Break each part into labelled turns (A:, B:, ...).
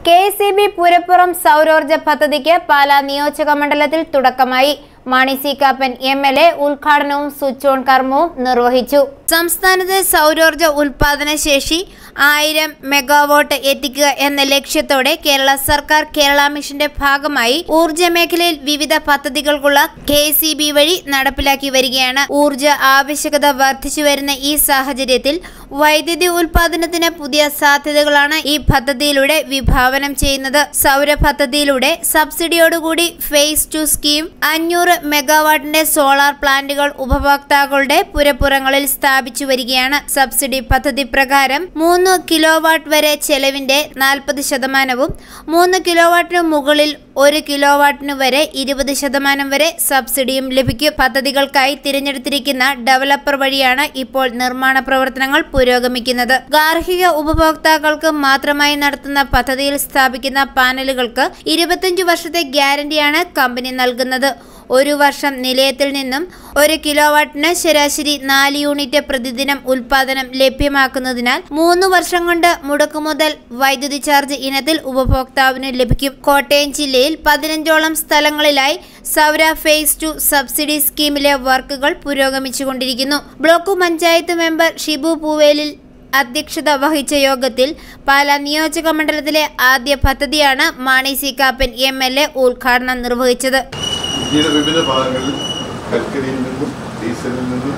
A: K C B പുരപ്പുറം സൗരോർജ പദ്ധതിക്ക് പാലാ നിയോജക മണ്ഡലത്തിൽ തുടക്കമായി Mani C Kappan M L A ഉദ്ഘാടനവും സ്വിച്ച് ഓൺ കർമ്മവും നിർവഹിച്ചു സംസ്ഥാനത്തെ സൗരോർജ ഉൽപാദന ശേഷി ആയിരം മെഗാവാട്ട് എത്തിക്കുക എന്ന ലക്ഷ്യത്തോടെ കേരള സർക്കാർ കേരള മിഷന്റെ ഭാഗമായി ഊർജ മേഖലയിൽ വിവിധ പദ്ധതികൾക്കുള്ള കെ സി ബി വഴി നടപ്പിലാക്കി വരികയാണ് ഊർജ ആവശ്യകത വർദ്ധിച്ചു വരുന്ന ഈ സാഹചര്യത്തിൽ വൈദ്യുതി ഉൽപാദനത്തിന് പുതിയ സാധ്യതകളാണ് ഈ പദ്ധതിയിലൂടെ വിഭാവനം ചെയ്യുന്നത് സൗര പദ്ധതിയിലൂടെ സബ്സിഡിയോടുകൂടി ഫേസ് ടു സ്കീം അഞ്ഞൂറ് മെഗാവാട്ടിന്റെ സോളാർ പ്ലാന്റുകൾ ഉപഭോക്താക്കളുടെ പുരപ്പുറങ്ങളിൽ സ്ഥാപിച്ചു വരികയാണ് സബ്സിഡി പദ്ധതി പ്രകാരം മൂന്ന് കിലോവാട്ട് വരെ ചെലവിന്റെ നാൽപ്പത് ശതമാനവും മൂന്ന് കിലോവാട്ടിന് മുകളിൽ ഒരു കിലോവാട്ടിന് വരെ ഇരുപത് ശതമാനം വരെ സബ്സിഡിയും ലഭിക്കും പദ്ധതികൾക്കായി തിരഞ്ഞെടുത്തിരിക്കുന്ന ഡെവലപ്പർ വഴിയാണ് ഇപ്പോൾ നിർമ്മാണ പ്രവർത്തനങ്ങൾ പുരോഗമിക്കുന്നത് ഗാർഹിക ഉപഭോക്താക്കൾക്ക് മാത്രമായി നടത്തുന്ന പദ്ധതിയിൽ സ്ഥാപിക്കുന്ന പാനലുകൾക്ക് ഇരുപത്തിയഞ്ച് വർഷത്തെ ഗ്യാരണ്ടിയാണ് കമ്പനി നൽകുന്നത് ഒരു വർഷം നിലയത്തിൽ നിന്നും ഒരു കിലോവാട്ടിന് ശരാശരി നാല് യൂണിറ്റ് പ്രതിദിനം ഉൽപാദനം ലഭ്യമാക്കുന്നതിനാൽ മൂന്ന് വർഷം കൊണ്ട് മുടക്കുമുതൽ വൈദ്യുതി ചാർജ് ഇനത്തിൽ ഉപഭോക്താവിന് ലഭിക്കും കോട്ടയം ജില്ലയിൽ പതിനഞ്ചോളം സ്ഥലങ്ങളിലായി സൗര ഫേസ് ടു സബ്സിഡി സ്കീമിലെ വർക്കുകൾ പുരോഗമിച്ചുകൊണ്ടിരിക്കുന്നു ബ്ലോക്ക് പഞ്ചായത്ത് മെമ്പർ ഷിബു പൂവേലിൽ അധ്യക്ഷത വഹിച്ച യോഗത്തിൽ പാലാ നിയോജക മണ്ഡലത്തിലെ ആദ്യ പദ്ധതിയാണ് Mani C Kappan M L A ഉദ്ഘാടനം നിർവഹിച്ചത്
B: ഇന്ത്യയുടെ വിവിധ ഭാഗങ്ങളിൽ കൽക്കരിയിൽ നിന്നും ഡീസലിൽ നിന്നും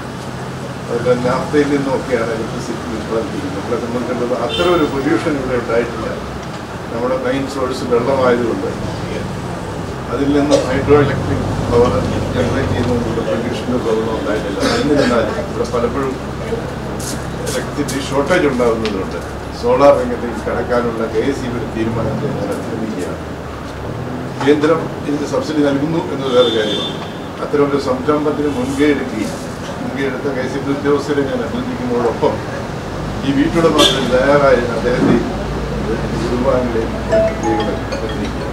B: അതുപോലെ നാഫ്തയിൽ നിന്നും ഒക്കെയാണ് ഇലക്ട്രിസിറ്റി ഉൽപ്പാദിപ്പിക്കുന്നത് നമ്മളെ സംബന്ധിച്ചിടത്തോളം അത്തരം ഒരു പൊല്യൂഷൻ ഇവിടെ ഉണ്ടായിട്ടില്ല നമ്മുടെ മെയിൻ സോഴ്സ് വെള്ളമായതുകൊണ്ട് അതിൽ നിന്ന് ഹൈഡ്രോ ഇലക്ട്രിക് പവർ ജനറേറ്റ് ചെയ്യുന്നതുകൊണ്ട് പൊല്യൂഷൻ്റെ പ്രോബ്ലം ഉണ്ടായിട്ടില്ല എന്നിരുന്നാൽ ഇവിടെ പലപ്പോഴും ഇലക്ട്രിസിറ്റി ഷോർട്ടേജ് ഉണ്ടാകുന്നതുകൊണ്ട് സോളാർ രംഗത്തേക്ക് കടക്കാനുള്ള കെ എസ് ഒരു തീരുമാനത്തെ ഞാൻ അഭിനന്ദിക്കുകയാണ് കേന്ദ്രം ഇതിന് സബ്സിഡി നൽകുന്നു എന്നത് വേറെ കാര്യമാണ് അത്തരമൊരു സംരംഭത്തിന് മുൻകൈ എടുക്കുകയും മുൻകൈ എടുത്ത കെ സി ബി ഉദ്യോഗസ്ഥരെ ഞാൻ അഭിനന്ദിക്കുന്നതോടൊപ്പം ഈ വീട്ടുടമസ്ഥൻ തയ്യാറായ അദ്ദേഹത്തെയും കുടുംബാംഗങ്ങളെയും പ്രത്യേകം അഭിനന്ദിക്കുകയാണ്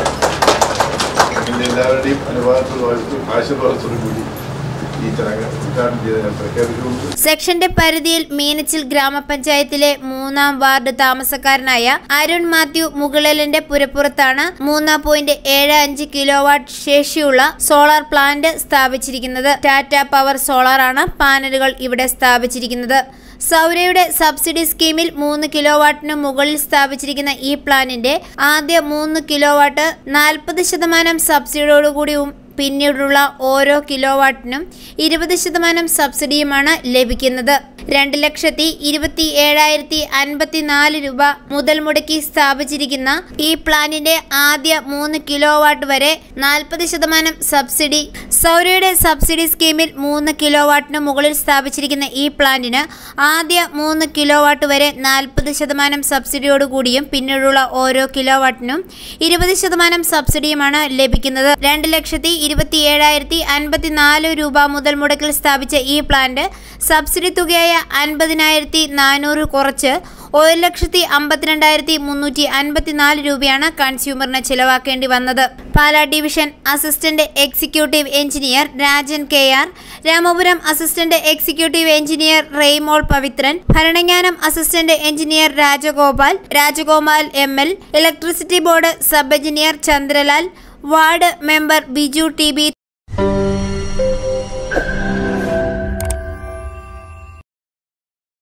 B: ഇതിൻ്റെ എല്ലാവരുടെയും അനുവാദത്തോടും ആശീർവാദത്തോടും കൂടി ഈ ചടങ്ങ് ഉദ്ഘാടനം ചെയ്ത് ഞാൻ പ്രഖ്യാപിച്ചുകൊണ്ട്
A: സെക്ഷന്റെ പരിധിയിൽ മീനച്ചിൽ ഗ്രാമപഞ്ചായത്തിലെ മൂന്നാം വാർഡ് താമസക്കാരനായ അരുൺ മാത്യു മുകളിലിന്റെ പുരപ്പുറത്താണ് മൂന്ന് പോയിന്റ് ഏഴ് അഞ്ച് കിലോവാട്ട് ശേഷിയുള്ള സോളാർ പ്ലാന്റ് സ്ഥാപിച്ചിരിക്കുന്നത് ടാറ്റ പവർ സോളാറാണ് പാനലുകൾ ഇവിടെ സ്ഥാപിച്ചിരിക്കുന്നത് സൗരയുടെ സബ്സിഡി സ്കീമിൽ മൂന്ന് കിലോവാട്ടിന് മുകളിൽ സ്ഥാപിച്ചിരിക്കുന്ന ഈ പ്ലാന്റിന്റെ ആദ്യ മൂന്ന് കിലോവാട്ട് നാൽപ്പത് ശതമാനം സബ്സിഡിയോടുകൂടിയും പിന്നീടുള്ള ഓരോ കിലോവാട്ടിനും ഇരുപത് ശതമാനം സബ്സിഡിയുമാണ് ലഭിക്കുന്നത് രണ്ട് ലക്ഷത്തി ഇരുപത്തി ഏഴായിരത്തി അൻപത്തി നാല് രൂപ മുതൽ മുടക്കി സ്ഥാപിച്ചിരിക്കുന്ന ഈ പ്ലാന്റിന്റെ ആദ്യ മൂന്ന് കിലോവാട്ട് വരെ നാൽപ്പത് ശതമാനം സബ്സിഡി സൗരയുടെ സബ്സിഡി സ്കീമിൽ മൂന്ന് കിലോവാട്ടിന് മുകളിൽ സ്ഥാപിച്ചിരിക്കുന്ന ഈ പ്ലാന്റിന് ആദ്യ മൂന്ന് കിലോവാട്ട് വരെ നാൽപ്പത് ശതമാനം സബ്സിഡിയോടുകൂടിയും പിന്നീടുള്ള ഓരോ കിലോവാട്ടിനും ഇരുപത് ശതമാനം സബ്സിഡിയുമാണ് ലഭിക്കുന്നത് രണ്ട് ലക്ഷത്തി ഇരുപത്തി ഏഴായിരത്തി അൻപത്തി നാല് രൂപ മുതൽ മുടക്കിൽ സ്ഥാപിച്ച ഈ പ്ലാന്റ് സബ്സിഡി തുകയായ അൻപതിനായിരത്തി നാനൂറ് കുറച്ച് ഒരു ലക്ഷത്തി അമ്പത്തിരണ്ടായിരത്തി മുന്നൂറ്റി അൻപത്തിനാല് രൂപയാണ് കൺസ്യൂമറിന് ചിലവാക്കേണ്ടി വന്നത് Pala division assistant executive engineer Rajan K R Ramapuram assistant executive engineer Reymol Pavithran Bharananganam assistant engineer Rajagopal Rajagopal M L electricity board sub engineer Chandralal ward member Biju T B